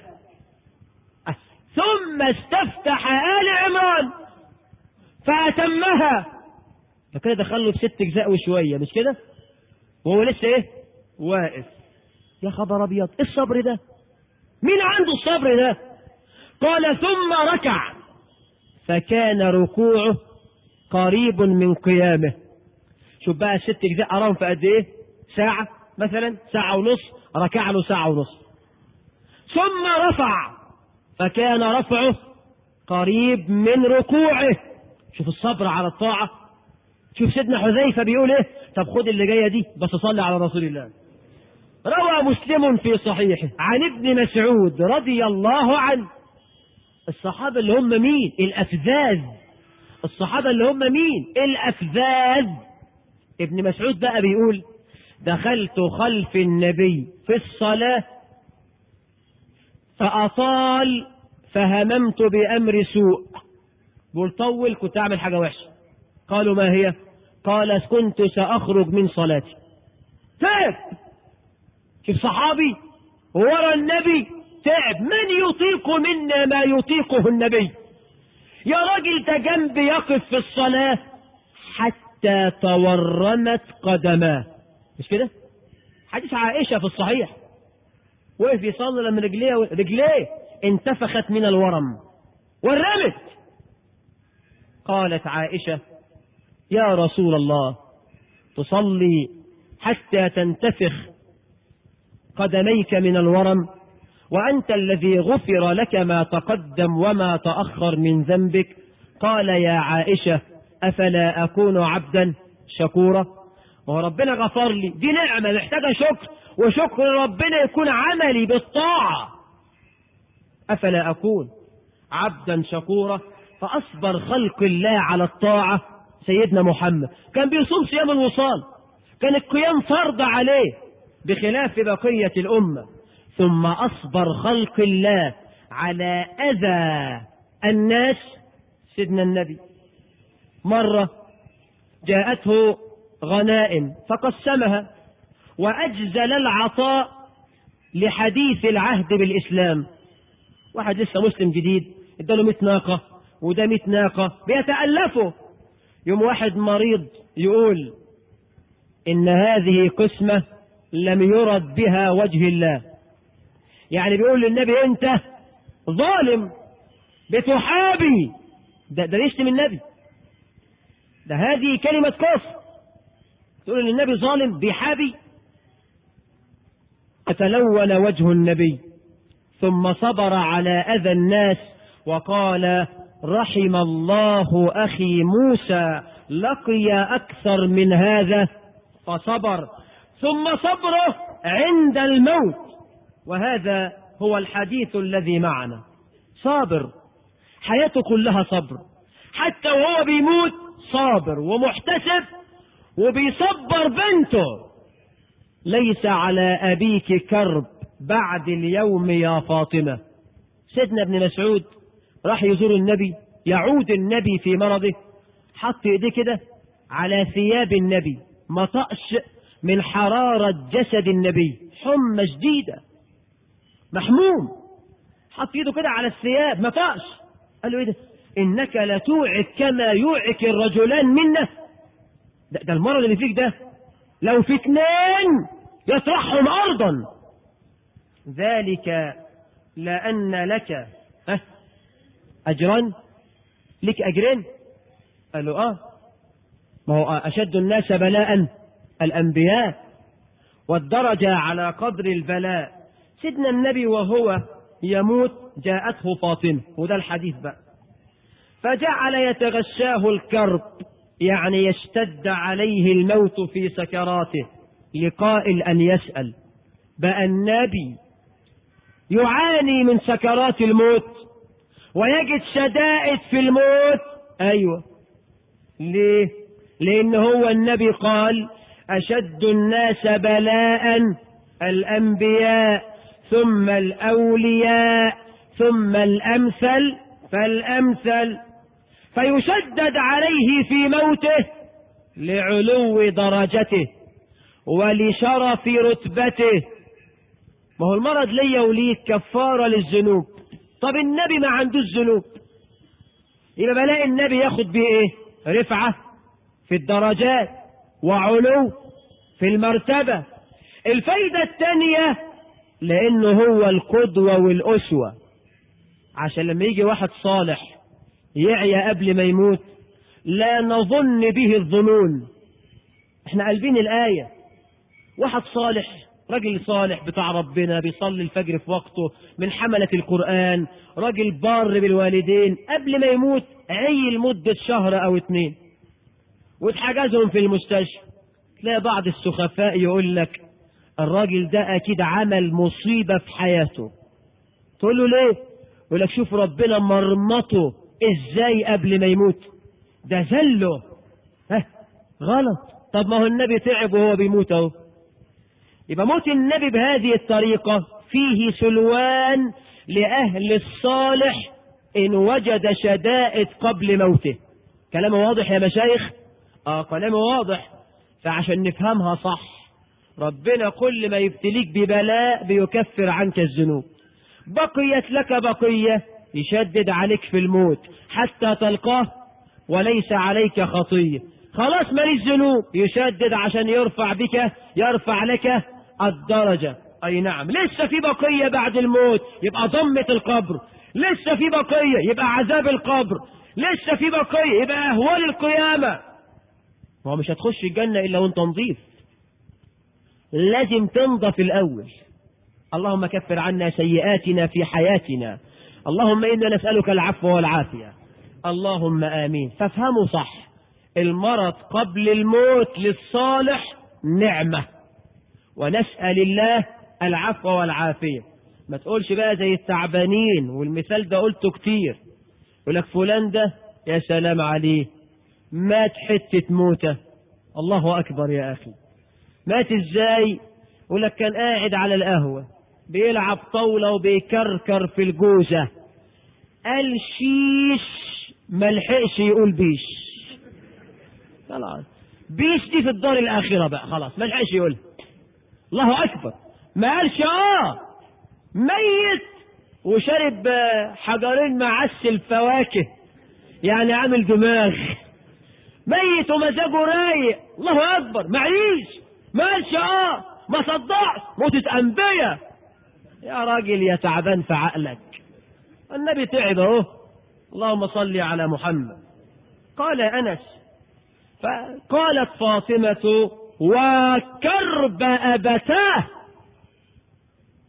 ثم استفتح آل عمران فأتمها فكده دخله في ست أجزاء وشوية مش كده وهو لسه إيه واقف يا خبر أبيض إيه الصبر ده مين عنده الصبر ده قال ثم ركع فكان ركوعه قريب من قيامه شوف بقى الست أجزاء أراهم في قد إيه ساعة مثلا ساعة ونص ركع له ساعة ونص ثم رفع فكان رفعه قريب من ركوعه شوف الصبر على الطاعة شوف سيدنا حذيفة بيقول ايه طب خد اللي جاية دي بس صلي على رسول الله روى مسلم في صحيحه عن ابن مسعود رضي الله عنه الصحابة اللي هم مين الأفذاذ الصحابة اللي هم مين الأفذاذ ابن مسعود بقى بيقول دخلت خلف النبي في الصلاة فأطال فهممت بأمر سوء بقول طول كنت أعمل حاجة وحشة قالوا ما هي قال كنت سأخرج من صلاتي تعب شوف صحابي ورا النبي تعب من يطيق منا ما يطيقه النبي يا راجل ده جنب يقف في الصلاة حتى تورمت قدماه مش كده حديث عائشة في الصحيح وقف يصلي لما رجليه رجليه انتفخت من الورم ورمت قالت عائشة يا رسول الله تصلي حتى تنتفخ قدميك من الورم وأنت الذي غفر لك ما تقدم وما تأخر من ذنبك قال يا عائشة أفلا أكون عبدا شكورا وربنا غفر لي دي نعمة محتاجة شكر وشكر ربنا يكون عملي بالطاعة أفلا أكون عبدا شكورا فأصبر خلق الله على الطاعة سيدنا محمد كان بيصوم صيام الوصال كان القيام فرض عليه بخلاف بقية الأمة ثم أصبر خلق الله على أذى الناس سيدنا النبي مرة جاءته غنائم فقسمها وأجزل العطاء لحديث العهد بالإسلام واحد لسه مسلم جديد اداله 100 ناقة وده 100 ناقة بيتألفوا يوم واحد مريض يقول إن هذه قسمة لم يرد بها وجه الله يعني بيقول للنبي أنت ظالم بتحابي ده, ده يشتم النبي ده هذه كلمة كفر تقول ان النبي ظالم بيحابي فتلون وجه النبي ثم صبر على أذى الناس وقال رحم الله أخي موسى لقي أكثر من هذا فصبر ثم صبره عند الموت وهذا هو الحديث الذي معنا صابر حياته كلها صبر حتى وهو بيموت صابر ومحتسب وبيصبر بنته ليس على أبيك كرب بعد اليوم يا فاطمة سيدنا ابن مسعود راح يزور النبي يعود النبي في مرضه حط ايديه كده على ثياب النبي ما طقش من حرارة جسد النبي حمى شديدة محموم حط ايده كده على الثياب ما طقش قال له ايه ده انك لتوعك كما يوعك الرجلان منا ده, ده المرض اللي فيك ده لو في اثنين يطرحهم ارضا ذلك لان لك أه اجران لك اجرين قال له اه ما هو اشد الناس بلاء الانبياء والدرجه على قدر البلاء سيدنا النبي وهو يموت جاءته فاطمه وده الحديث بقى فجعل يتغشاه الكرب يعني يشتد عليه الموت في سكراته لقائل أن يسأل بقى النبي يعاني من سكرات الموت ويجد شدائد في الموت أيوة ليه لأن هو النبي قال أشد الناس بلاء الأنبياء ثم الأولياء ثم الأمثل فالأمثل فيشدد عليه في موته لعلو درجته ولشرف رتبته ما هو المرض ليا وليك كفارة للذنوب طب النبي ما عندوش ذنوب يبقى بلاقي النبي ياخد بيه ايه رفعة في الدرجات وعلو في المرتبة الفايدة الثانية لانه هو القدوة والاسوة عشان لما يجي واحد صالح يعيا قبل ما يموت لا نظن به الظنون احنا قلبين الآية واحد صالح راجل صالح بتاع ربنا بيصلي الفجر في وقته من حملة القرآن راجل بار بالوالدين قبل ما يموت عي لمدة شهر أو اتنين واتحجزهم في المستشفى تلاقي بعض السخفاء يقول لك الراجل ده أكيد عمل مصيبة في حياته تقول له ليه يقول لك شوف ربنا مرمطه ازاي قبل ما يموت ده ذله ها غلط طب ما هو النبي تعب وهو بيموت اهو يبقى موت النبي بهذه الطريقة فيه سلوان لأهل الصالح إن وجد شدائد قبل موته كلامه واضح يا مشايخ آه كلامه واضح فعشان نفهمها صح ربنا كل ما يبتليك ببلاء بيكفر عنك الذنوب بقيت لك بقية يشدد عليك في الموت حتى تلقاه وليس عليك خطية خلاص ماليش ذنوب يشدد عشان يرفع بك يرفع لك الدرجة أي نعم لسه في بقية بعد الموت يبقى ضمة القبر لسه في بقية يبقى عذاب القبر لسه في بقية يبقى أهوال القيامة ما هو مش هتخش الجنة إلا وانت نظيف لازم تنضف الأول اللهم كفر عنا سيئاتنا في حياتنا اللهم إنا نسألك العفو والعافية اللهم آمين فافهموا صح المرض قبل الموت للصالح نعمة ونسأل الله العفو والعافية ما تقولش بقى زي التعبانين والمثال ده قلته كتير يقول لك فلان ده يا سلام عليه مات حتة موتة الله أكبر يا أخي مات إزاي يقول لك كان قاعد على القهوة بيلعب طاولة وبيكركر في الجوزة قال شيش ملحقش يقول بيش خلاص بيش دي في الدار الآخرة بقى خلاص ملحقش يقول الله أكبر ما قالش آه ميت وشرب حجرين معسل فواكه يعني عامل دماغ ميت ومزاجه رايق الله أكبر معيش ما قالش آه ما صدقش موتة أنبياء يا راجل يا تعبان في عقلك النبي تعب اهو اللهم صل على محمد قال انس فقالت فاطمه وكرب ابتاه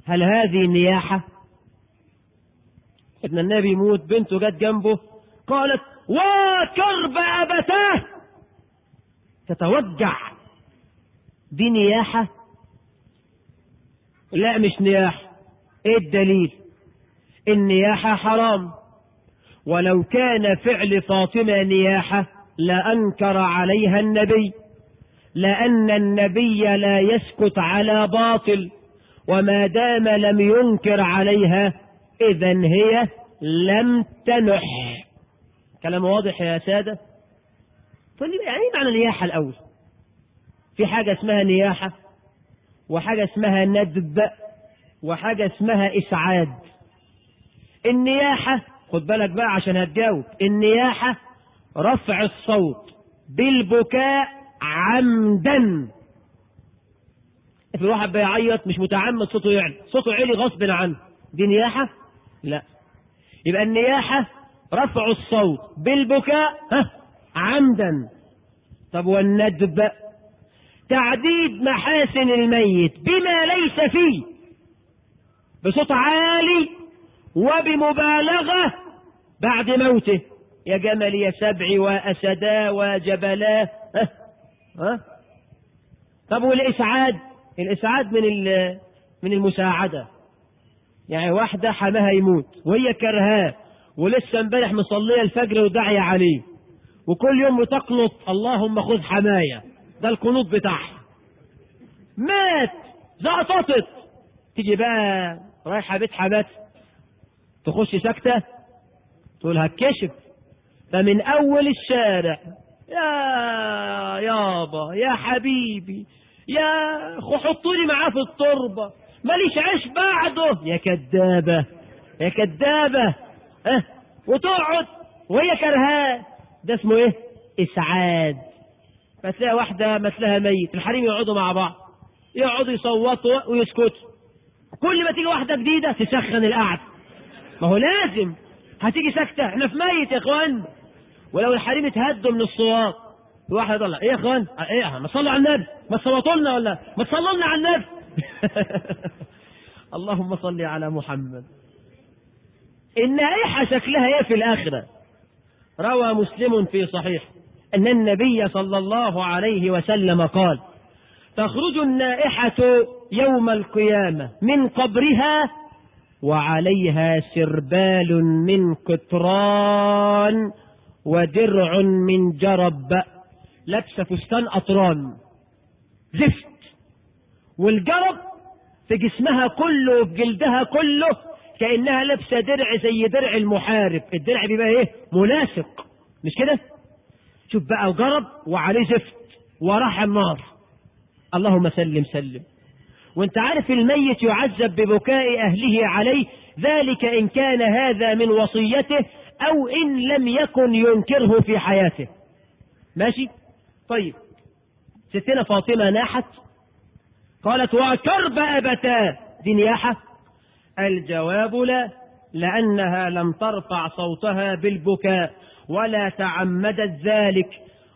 هل هذه نياحة ابن النبي يموت بنته جت جنبه قالت وكرب أبتاه تتوجع دي نياحة لا مش نياحة ايه الدليل النياحة حرام ولو كان فعل فاطمة نياحة لأنكر عليها النبي لأن النبي لا يسكت على باطل وما دام لم ينكر عليها إذا هي لم تنح كلام واضح يا سادة طيب يعني ايه معنى نياحة الأول في حاجة اسمها نياحة وحاجة اسمها ندب وحاجة اسمها إسعاد النياحة خد بالك بقى عشان هتجاوب النياحة رفع الصوت بالبكاء عمدا في واحد بيعيط مش متعمد صوته يعلى صوته عالي غصب عنه دي نياحة لا يبقى النياحة رفع الصوت بالبكاء ها عمدا طب والندب تعديد محاسن الميت بما ليس فيه بصوت عالي وبمبالغة بعد موته يا جمل يا سبع وأسدا وجبلا ها ها طب والإسعاد الإسعاد من من المساعدة يعني واحدة حماها يموت وهي كرهاه ولسه امبارح مصلية الفجر وداعية عليه وكل يوم تقنط اللهم خذ حماية ده القنوط بتاعها مات زقططت تيجي بقى رايحة بيت حمات تخش سكتة تقول هتكشف فمن أول الشارع يا يابا يا حبيبي يا أخو حطوني معاه في التربة ماليش عيش بعده يا كدابة يا كدابة اه وتقعد وهي كرهاه ده اسمه ايه اسعاد فتلاقي واحدة مثلها ميت الحريم يقعدوا مع بعض يقعدوا يصوتوا ويسكتوا كل ما تيجي واحدة جديدة تسخن القعدة ما هو لازم هتيجي سكتة احنا في ميت يا اخوان ولو الحريم اتهدوا من الصوات واحد يطلع ايه يا اخوان ايه ما تصلوا على النبي ما تصوتوا لنا ولا ما تصلوا لنا على النبي اللهم صل على محمد النائحة شكلها ايه في الآخرة روى مسلم في صحيح أن النبي صلى الله عليه وسلم قال تخرج النائحة يوم القيامة من قبرها وعليها سربال من قطران ودرع من جرب لابسه فستان أطران زفت والجرب في جسمها كله وفي جلدها كله كأنها لابسة درع زي درع المحارب الدرع بيبقى ايه مناسق مش كده شوف بقى جرب وعليه زفت وراه النار اللهم سلم سلم وانت عارف الميت يعذب ببكاء أهله عليه ذلك إن كان هذا من وصيته أو إن لم يكن ينكره في حياته ماشي طيب ستنا فاطمة ناحت قالت وكرب أبتاه دي نياحة الجواب لا لأنها لم ترفع صوتها بالبكاء ولا تعمدت ذلك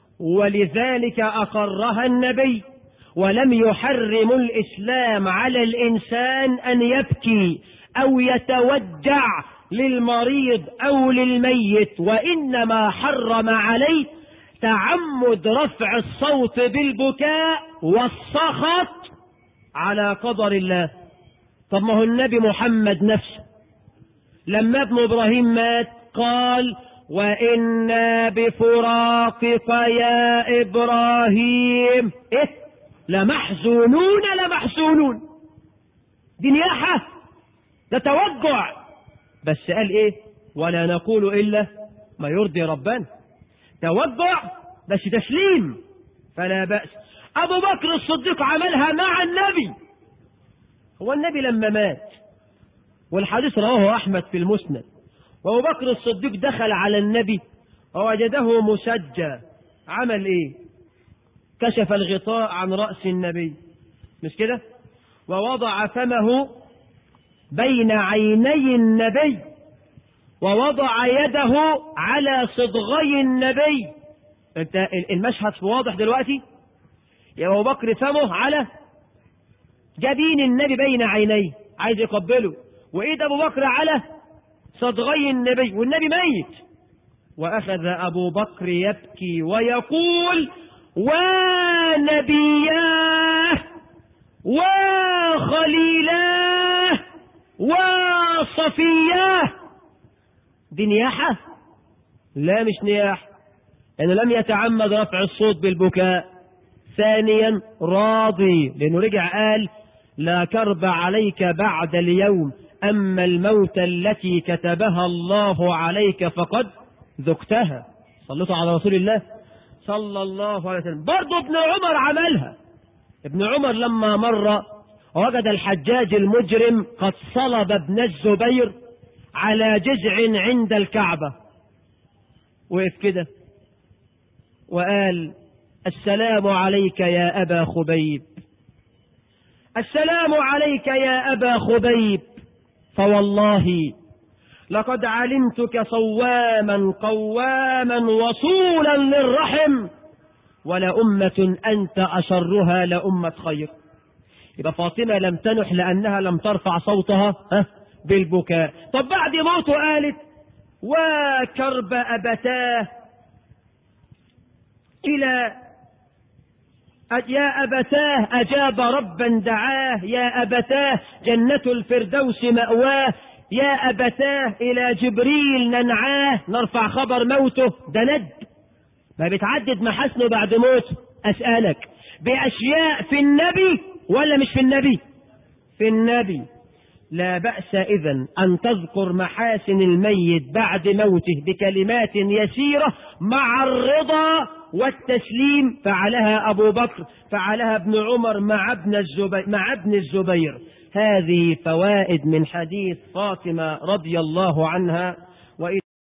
ولذلك أقرها النبي ولم يحرم الإسلام على الإنسان أن يبكي أو يتوجع للمريض أو للميت وإنما حرم عليه تعمد رفع الصوت بالبكاء والسخط على قدر الله طب ما هو النبي محمد نفسه لما ابن ابراهيم مات قال وإنا بفراقك يا إبراهيم إيه لمحزونون لمحزونون دي نياحة ده توجع بس قال إيه ولا نقول إلا ما يرضي ربنا توجع بس تسليم فلا بأس أبو بكر الصديق عملها مع النبي هو النبي لما مات والحديث رواه أحمد في المسند وأبو بكر الصديق دخل على النبي ووجده مسجى عمل إيه كشف الغطاء عن رأس النبي مش كده ووضع فمه بين عيني النبي ووضع يده على صدغي النبي انت المشهد واضح دلوقتي يا ابو بكر فمه على جبين النبي بين عينيه عايز يقبله وإيد أبو بكر على صدغي النبي والنبي ميت وأخذ أبو بكر يبكي ويقول ونبياه وخليلاه وصفياه دي نياحة لا مش نياحة لأنه لم يتعمد رفع الصوت بالبكاء ثانيا راضي لأنه رجع قال لا كرب عليك بعد اليوم أما الموت التي كتبها الله عليك فقد ذقتها صليتوا على رسول الله صلى الله عليه وسلم برضه ابن عمر عملها ابن عمر لما مر وجد الحجاج المجرم قد صلب ابن الزبير على جذع عند الكعبة وقف كده وقال السلام عليك يا أبا خبيب السلام عليك يا أبا خبيب فوالله لقد علمتك صواما قواما وصولا للرحم ولأمة أنت أشرها لأمة خير يبقى فاطمة لم تنح لأنها لم ترفع صوتها ها بالبكاء طب بعد موته قالت وكرب أبتاه إلى يا أبتاه أجاب ربا دعاه يا أبتاه جنة الفردوس مأواه يا أبتاه إلى جبريل ننعاه نرفع خبر موته ده ند ما بتعدد محاسنه بعد موته أسألك بأشياء في النبي ولا مش في النبي في النبي لا بأس إذا أن تذكر محاسن الميت بعد موته بكلمات يسيرة مع الرضا والتسليم فعلها أبو بكر فعلها ابن عمر مع ابن الزبير, مع ابن الزبير هذه فوائد من حديث فاطمة رضي الله عنها وإذا